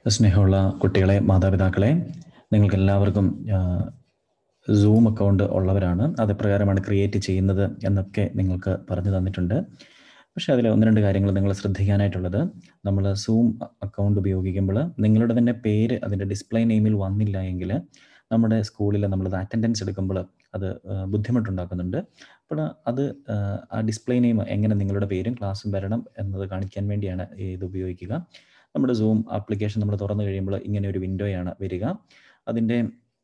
സ്നേഹമുള്ള കുട്ടികളെ മാതാപിതാക്കളെ നിങ്ങൾക്ക് എല്ലാവർക്കും സൂം അക്കൗണ്ട് ഉള്ളവരാണ് അത് പ്രകാരമാണ് ക്രിയേറ്റ് ചെയ്യുന്നത് എന്നൊക്കെ നിങ്ങൾക്ക് പറഞ്ഞു തന്നിട്ടുണ്ട് പക്ഷേ അതിൽ ഒന്ന് രണ്ട് കാര്യങ്ങൾ നിങ്ങൾ ശ്രദ്ധിക്കാനായിട്ടുള്ളത് നമ്മൾ സൂം അക്കൗണ്ട് ഉപയോഗിക്കുമ്പോൾ നിങ്ങളുടെ തന്നെ പേര് അതിൻ്റെ ഡിസ്പ്ലേ നെയിമിൽ വന്നില്ല എങ്കിൽ നമ്മുടെ സ്കൂളിൽ നമ്മളത് അറ്റൻഡൻസ് എടുക്കുമ്പോൾ അത് ബുദ്ധിമുട്ടുണ്ടാക്കുന്നുണ്ട് അപ്പോൾ അത് ആ ഡിസ്പ്ലേ നെയിം എങ്ങനെ നിങ്ങളുടെ പേരും ക്ലാസ്സും വരണം എന്നത് കാണിക്കാൻ വേണ്ടിയാണ് ഇത് ഉപയോഗിക്കുക നമ്മുടെ സൂം ആപ്ലിക്കേഷൻ നമ്മൾ തുറന്നു കഴിയുമ്പോൾ ഇങ്ങനെ ഒരു വിൻഡോയാണ് വരിക അതിൻ്റെ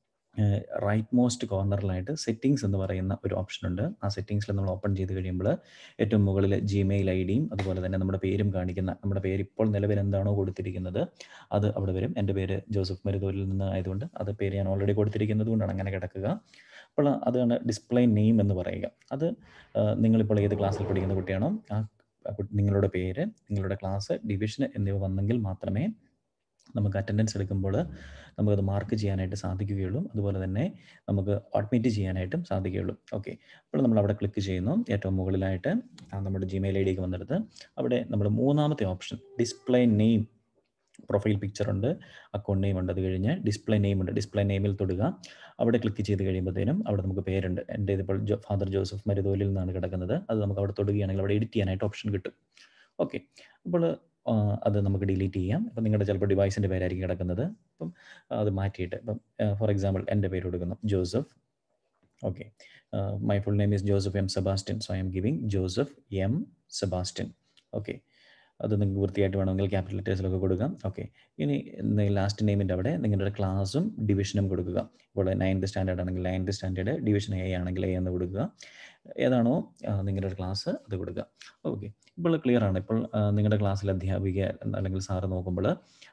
റൈറ്റ് മോസ്റ്റ് കോർണറിലായിട്ട് സെറ്റിങ്സ് എന്ന് പറയുന്ന ഒരു ഓപ്ഷൻ ഉണ്ട് ആ സെറ്റിങ്സിൽ നമ്മൾ ഓപ്പൺ ചെയ്ത് കഴിയുമ്പോൾ ഏറ്റവും മുകളിൽ ജിമെയിൽ ഐ ഡിയും അതുപോലെ തന്നെ നമ്മുടെ പേരും കാണിക്കുന്ന നമ്മുടെ പേര് ഇപ്പോൾ നിലവിൽ എന്താണോ കൊടുത്തിരിക്കുന്നത് അത് അവിടെ വരും എൻ്റെ പേര് ജോസഫ് മരുതൂരിൽ നിന്ന് ആയതുകൊണ്ട് അത് പേര് ഞാൻ ഓൾറെഡി കൊടുത്തിരിക്കുന്നത് കൊണ്ടാണ് അങ്ങനെ കിടക്കുക അപ്പോൾ അതാണ് ഡിസ്പ്ലേ നെയിം എന്ന് പറയുക അത് നിങ്ങളിപ്പോൾ ഏത് ക്ലാസ്സിൽ പഠിക്കുന്ന കുട്ടിയാണോ ആ നിങ്ങളുടെ പേര് നിങ്ങളുടെ ക്ലാസ് ഡിവിഷൻ എന്നിവ വന്നെങ്കിൽ മാത്രമേ നമുക്ക് അറ്റൻഡൻസ് എടുക്കുമ്പോൾ നമുക്കത് മാർക്ക് ചെയ്യാനായിട്ട് സാധിക്കുകയുള്ളൂ അതുപോലെ തന്നെ നമുക്ക് അഡ്മിറ്റ് ചെയ്യാനായിട്ടും സാധിക്കുകയുള്ളൂ ഓക്കെ അപ്പോൾ നമ്മൾ അവിടെ ക്ലിക്ക് ചെയ്യുന്നു ഏറ്റവും മുകളിലായിട്ട് നമ്മുടെ ജിമെയിൽ ഐ ഡിക്ക് വന്നെടുത്ത് അവിടെ നമ്മൾ മൂന്നാമത്തെ option display name profile picture ഉണ്ട് അക്കൗണ്ട് നെയിം ഉണ്ട് അത് കഴിഞ്ഞ് ഡിസ്പ്ലേ നെയിം ഉണ്ട് ഡിസ്പ്ലേ നെയിമിൽ തൊടുക അവിടെ ക്ലിക്ക് ചെയ്ത് കഴിയുമ്പോഴത്തേനും അവിടെ നമുക്ക് പേരുണ്ട് എൻ്റെ ഇതിപ്പോൾ ഫാദർ ജോസഫ് മരുതോലിൽ നിന്നാണ് കിടക്കുന്നത് അത് നമുക്ക് അവിടെ തൊടുകയാണെങ്കിൽ അവിടെ എഡിറ്റ് ചെയ്യാനായിട്ട് ഓപ്ഷൻ കിട്ടും ഓക്കെ അപ്പോൾ അത് നമുക്ക് ഡിലീറ്റ് ചെയ്യാം അപ്പം നിങ്ങളുടെ ചിലപ്പോൾ ഡിവൈസിൻ്റെ പേരായിരിക്കും കിടക്കുന്നത് അപ്പം അത് മാറ്റിയിട്ട് ഇപ്പം ഫോർ എക്സാമ്പിൾ എൻ്റെ പേര് കൊടുക്കുന്നു Joseph okay my full name is Joseph M Sebastian so I am giving Joseph M Sebastian okay അത് നിങ്ങൾക്ക് വൃത്തിയായിട്ട് വേണമെങ്കിൽ ക്യാപിറ്റൽ ലെറ്റേഴ്സിലൊക്കെ കൊടുക്കാം ഓക്കെ ഇനി ലാസ്റ്റ് നെയിമിൻ്റെ അവിടെ നിങ്ങളുടെ ക്ലാസ്സും ഡിവിഷനും കൊടുക്കുക ഇപ്പോൾ നയൻത് സ്റ്റാൻഡേർഡ് ആണെങ്കിൽ നയൻത് സ്റ്റാൻഡേർഡ് ഡിവിഷൻ എ ആണെങ്കിൽ എ എന്ന് കൊടുക്കുക ഏതാണോ നിങ്ങളുടെ ക്ലാസ് അത് കൊടുക്കുക ഓക്കെ ഇപ്പോൾ ക്ലിയർ ആണ് ഇപ്പോൾ നിങ്ങളുടെ ക്ലാസ്സിൽ അധ്യാപിക അല്ലെങ്കിൽ സാറ് നോക്കുമ്പോൾ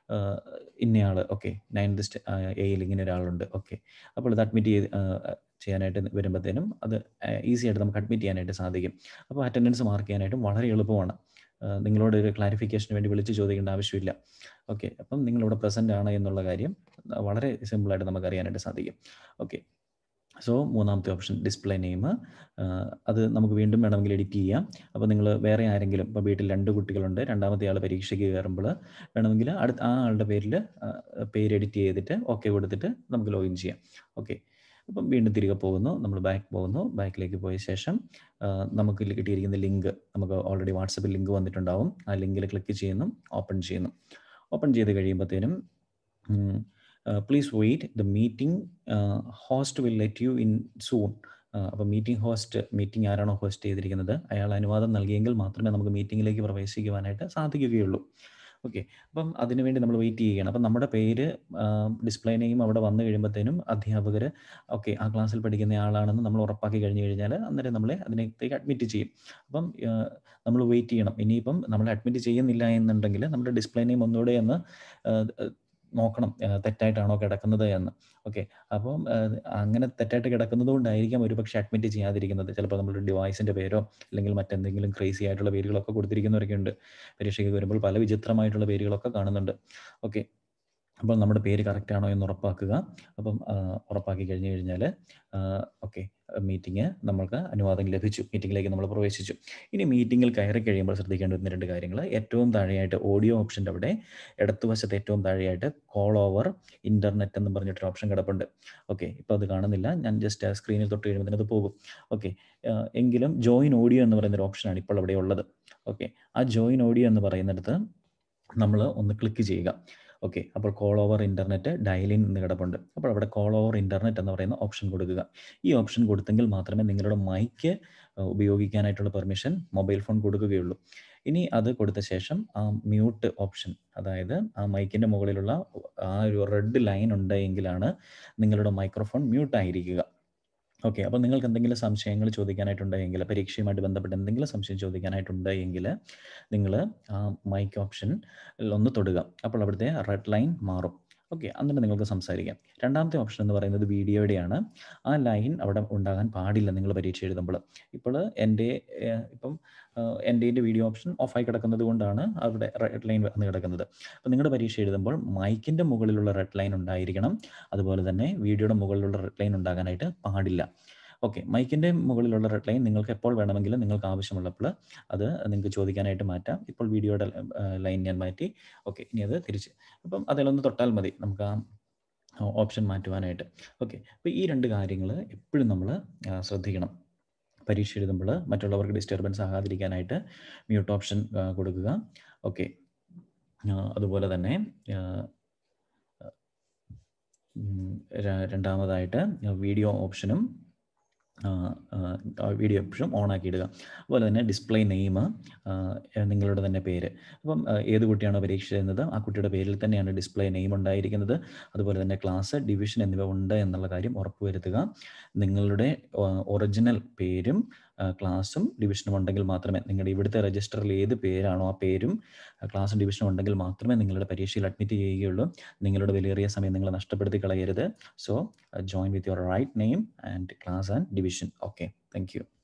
ഇന്നയാൾ ഓക്കെ നയൻത് എയിൽ ഇങ്ങനെ ഒരാളുണ്ട് ഓക്കെ അപ്പോൾ ഇത് അഡ്മിറ്റ് ചെയ്ത് ചെയ്യാനായിട്ട് വരുമ്പോഴത്തേനും അത് ഈസി ആയിട്ട് നമുക്ക് അഡ്മിറ്റ് ചെയ്യാനായിട്ട് സാധിക്കും അപ്പോൾ അറ്റൻഡൻസ് മാർക്ക് ചെയ്യാനായിട്ടും വളരെ എളുപ്പമാണ് നിങ്ങളോട് ഒരു ക്ലാരിഫിക്കേഷന് വേണ്ടി വിളിച്ച് ചോദിക്കേണ്ട ആവശ്യമില്ല ഓക്കെ അപ്പം നിങ്ങളിവിടെ പ്രസൻ്റ് ആണ് എന്നുള്ള കാര്യം വളരെ സിമ്പിളായിട്ട് നമുക്ക് അറിയാനായിട്ട് സാധിക്കും ഓക്കെ സോ മൂന്നാമത്തെ ഓപ്ഷൻ ഡിസ്പ്ലേ നെയിം അത് നമുക്ക് വീണ്ടും വേണമെങ്കിൽ എഡിറ്റ് ചെയ്യാം അപ്പോൾ നിങ്ങൾ വേറെ ആരെങ്കിലും ഇപ്പോൾ വീട്ടിൽ രണ്ട് കുട്ടികളുണ്ട് രണ്ടാമത്തെ ആൾ പരീക്ഷയ്ക്ക് കയറുമ്പോൾ വേണമെങ്കിൽ അടുത്ത ആ ആളുടെ പേരിൽ പേര് എഡിറ്റ് ചെയ്തിട്ട് ഓക്കെ കൊടുത്തിട്ട് നമുക്ക് ലോഗിൻ ചെയ്യാം ഓക്കെ അപ്പം വീണ്ടും തിരികെ പോകുന്നു നമ്മൾ ബാക്ക് പോകുന്നു ബാക്കിലേക്ക് പോയ ശേഷം നമുക്ക് കിട്ടിയിരിക്കുന്ന ലിങ്ക് നമുക്ക് ഓൾറെഡി വാട്സപ്പിൽ ലിങ്ക് വന്നിട്ടുണ്ടാവും ആ ലിങ്കിൽ ക്ലിക്ക് ചെയ്യുന്നു ഓപ്പൺ ചെയ്യുന്നു ഓപ്പൺ ചെയ്ത് കഴിയുമ്പോഴത്തേനും please wait the meeting host will let you in soon അപ്പോൾ മീറ്റിംഗ് ഹോസ്റ്റ് മീറ്റിംഗ് ആരാണോ ഹോസ്റ്റ് ചെയ്തിരിക്കുന്നത് അയാൾ അനുവാദം നൽകിയെങ്കിൽ മാത്രമേ നമുക്ക് മീറ്റിങ്ങിലേക്ക് പ്രവേശിക്കുവാനായിട്ട് സാധിക്കുകയുള്ളൂ ഓക്കെ അപ്പം അതിനുവേണ്ടി നമ്മൾ വെയിറ്റ് ചെയ്യുകയാണ് അപ്പം നമ്മുടെ പേര് ഡിസ്പ്ലേ നെയിം അവിടെ വന്നു കഴിയുമ്പോഴത്തേനും അധ്യാപകർ ഓക്കെ ആ ക്ലാസ്സിൽ പഠിക്കുന്ന ആളാണെന്ന് നമ്മൾ ഉറപ്പാക്കി കഴിഞ്ഞ് കഴിഞ്ഞാൽ അന്നേരം നമ്മളെ അതിനകത്തേക്ക് അഡ്മിറ്റ് ചെയ്യും അപ്പം നമ്മൾ വെയിറ്റ് ചെയ്യണം ഇനിയിപ്പം നമ്മൾ അഡ്മിറ്റ് ചെയ്യുന്നില്ല എന്നുണ്ടെങ്കിൽ നമ്മുടെ ഡിസ്പ്ലേ നെയിം ഒന്നുകൂടെ ഒന്ന് നോക്കണം തെറ്റായിട്ടാണോ കിടക്കുന്നത് എന്ന് ഓക്കെ അപ്പം അങ്ങനെ തെറ്റായിട്ട് കിടക്കുന്നത് കൊണ്ടായിരിക്കാം ഒരു പക്ഷേ അഡ്മിറ്റ് ചെയ്യാതിരിക്കുന്നത് ചിലപ്പോൾ നമ്മുടെ ഡിവൈസിൻ്റെ പേരോ അല്ലെങ്കിൽ മറ്റെന്തെങ്കിലും ക്രേസി ആയിട്ടുള്ള പേരുകളൊക്കെ കൊടുത്തിരിക്കുന്നവരൊക്കെ ഉണ്ട് പരീക്ഷയ്ക്ക് വരുമ്പോൾ പല വിചിത്രമായിട്ടുള്ള പേരുകളൊക്കെ കാണുന്നുണ്ട് ഓക്കെ അപ്പോൾ നമ്മുടെ പേര് കറക്റ്റ് ആണോ എന്ന് ഉറപ്പാക്കുക അപ്പം ഉറപ്പാക്കി കഴിഞ്ഞ് കഴിഞ്ഞാൽ ഓക്കെ മീറ്റിംഗ് നമ്മൾക്ക് അനുവാദം ലഭിച്ചു മീറ്റിംഗിലേക്ക് നമ്മൾ പ്രവേശിച്ചു ഇനി മീറ്റിങ്ങിൽ കയറി കഴിയുമ്പോൾ ശ്രദ്ധിക്കേണ്ട ഒന്ന് രണ്ട് കാര്യങ്ങൾ ഏറ്റവും താഴെയായിട്ട് ഓഡിയോ ഓപ്ഷൻ്റെ അവിടെ ഇടത്തുവശത്ത് ഏറ്റവും താഴെയായിട്ട് കോൾ ഓവർ ഇൻ്റർനെറ്റ് എന്ന് പറഞ്ഞിട്ടൊരു ഓപ്ഷൻ കിടപ്പുണ്ട് ഓക്കെ ഇപ്പോൾ അത് കാണുന്നില്ല ഞാൻ ജസ്റ്റ് സ്ക്രീനിൽ തൊട്ട് കഴിയുമ്പോൾ അത് പോകും ഓക്കെ എങ്കിലും ജോയിൻ ഓഡിയോ എന്ന് പറയുന്ന ഒരു ഓപ്ഷനാണ് ഇപ്പോൾ അവിടെ ഉള്ളത് ഓക്കെ ആ ജോയിൻ ഓഡിയോ എന്ന് പറയുന്നിടത്ത് നമ്മൾ ഒന്ന് ക്ലിക്ക് ചെയ്യുക ഓക്കെ അപ്പോൾ കോൾ ഓവർ ഇൻ്റർനെറ്റ് ഡയലിൻ എന്ന് കിടപ്പുണ്ട് അപ്പോൾ അവിടെ കോൾ ഓവർ ഇൻ്റർനെറ്റ് എന്ന് പറയുന്ന ഓപ്ഷൻ കൊടുക്കുക ഈ ഓപ്ഷൻ കൊടുത്തെങ്കിൽ മാത്രമേ നിങ്ങളുടെ മൈക്ക് ഉപയോഗിക്കാനായിട്ടുള്ള പെർമിഷൻ മൊബൈൽ ഫോൺ കൊടുക്കുകയുള്ളൂ ഇനി അത് കൊടുത്ത ശേഷം ആ മ്യൂട്ട് ഓപ്ഷൻ അതായത് ആ മൈക്കിൻ്റെ മുകളിലുള്ള ആ ഒരു റെഡ് ലൈൻ ഉണ്ടെങ്കിലാണ് നിങ്ങളുടെ മൈക്രോഫോൺ മ്യൂട്ട് ആയിരിക്കുക ഓക്കെ അപ്പോൾ നിങ്ങൾക്ക് എന്തെങ്കിലും സംശയങ്ങൾ ചോദിക്കാനായിട്ടുണ്ടെങ്കിൽ പരീക്ഷയുമായിട്ട് ബന്ധപ്പെട്ട് എന്തെങ്കിലും സംശയം ചോദിക്കാനായിട്ടുണ്ട് എങ്കിൽ നിങ്ങൾ ആ മൈക്ക് ഓപ്ഷൻ ഒന്ന് തൊടുക അപ്പോൾ അവിടുത്തെ റെഡ് ലൈൻ മാറും ഓക്കെ എന്നിട്ട് നിങ്ങൾക്ക് സംസാരിക്കാം രണ്ടാമത്തെ ഓപ്ഷൻ എന്ന് പറയുന്നത് വീഡിയോയുടെയാണ് ആ ലൈൻ അവിടെ ഉണ്ടാകാൻ പാടില്ല നിങ്ങൾ പരീക്ഷ എഴുതുമ്പോൾ ഇപ്പോൾ എൻ്റെ ഇപ്പം എൻ്റെ വീഡിയോ ഓപ്ഷൻ ഓഫായി കിടക്കുന്നത് കൊണ്ടാണ് അവിടെ റെഡ് ലൈൻ വന്ന് കിടക്കുന്നത് അപ്പോൾ നിങ്ങളുടെ പരീക്ഷ എഴുതുമ്പോൾ മൈക്കിൻ്റെ മുകളിലുള്ള റെഡ് ലൈൻ ഉണ്ടായിരിക്കണം അതുപോലെ തന്നെ വീഡിയോയുടെ മുകളിലുള്ള റെഡ് ലൈൻ ഉണ്ടാകാനായിട്ട് പാടില്ല ഓക്കെ മൈക്കിൻ്റെ മുകളിലുള്ള റെഡ് ലൈൻ നിങ്ങൾക്ക് എപ്പോൾ വേണമെങ്കിലും നിങ്ങൾക്ക് ആവശ്യമുള്ളപ്പോൾ അത് നിങ്ങൾക്ക് ചോദിക്കാനായിട്ട് മാറ്റാം ഇപ്പോൾ വീഡിയോയുടെ ലൈൻ ഞാൻ മാറ്റി ഓക്കെ ഇനി അത് തിരിച്ച് അപ്പം അതിലൊന്ന് തൊട്ടാൽ മതി നമുക്ക് ആ ഓപ്ഷൻ മാറ്റുവാനായിട്ട് ഓക്കെ അപ്പോൾ ഈ രണ്ട് കാര്യങ്ങൾ എപ്പോഴും നമ്മൾ ശ്രദ്ധിക്കണം പരീക്ഷ എഴുതുമ്പോൾ മറ്റുള്ളവർക്ക് ഡിസ്റ്റർബൻസ് ആകാതിരിക്കാനായിട്ട് മ്യൂട്ട് ഓപ്ഷൻ കൊടുക്കുക ഓക്കെ അതുപോലെ തന്നെ രണ്ടാമതായിട്ട് വീഡിയോ ഓപ്ഷനും വീഡിയോ എപ്പോഴും ഓൺ ആക്കിയിടുക അതുപോലെ തന്നെ ഡിസ്പ്ലേ നെയിം നിങ്ങളുടെ തന്നെ പേര് അപ്പം ഏത് കുട്ടിയാണോ പരീക്ഷ എഴുതുന്നത് ആ കുട്ടിയുടെ പേരിൽ തന്നെയാണ് ഡിസ്പ്ലേ നെയിം ഉണ്ടായിരിക്കുന്നത് അതുപോലെ തന്നെ ക്ലാസ് ഡിവിഷൻ എന്നിവ ഉണ്ട് എന്നുള്ള കാര്യം ഉറപ്പുവരുത്തുക നിങ്ങളുടെ ഒറിജിനൽ പേരും ക്ലാസ്സും ഡിവിഷനും ഉണ്ടെങ്കിൽ മാത്രമേ നിങ്ങളുടെ ഇവിടുത്തെ രജിസ്റ്ററിൽ ഏത് പേരാണോ ആ പേരും ക്ലാസ്സും ഡിവിഷനും ഉണ്ടെങ്കിൽ മാത്രമേ നിങ്ങളുടെ പരീക്ഷയിൽ അഡ്മിറ്റ് ചെയ്യുകയുള്ളൂ നിങ്ങളുടെ വിലയേറിയ സമയം നിങ്ങൾ നഷ്ടപ്പെടുത്തി കളയരുത് so join with your right name and class and division okay thank U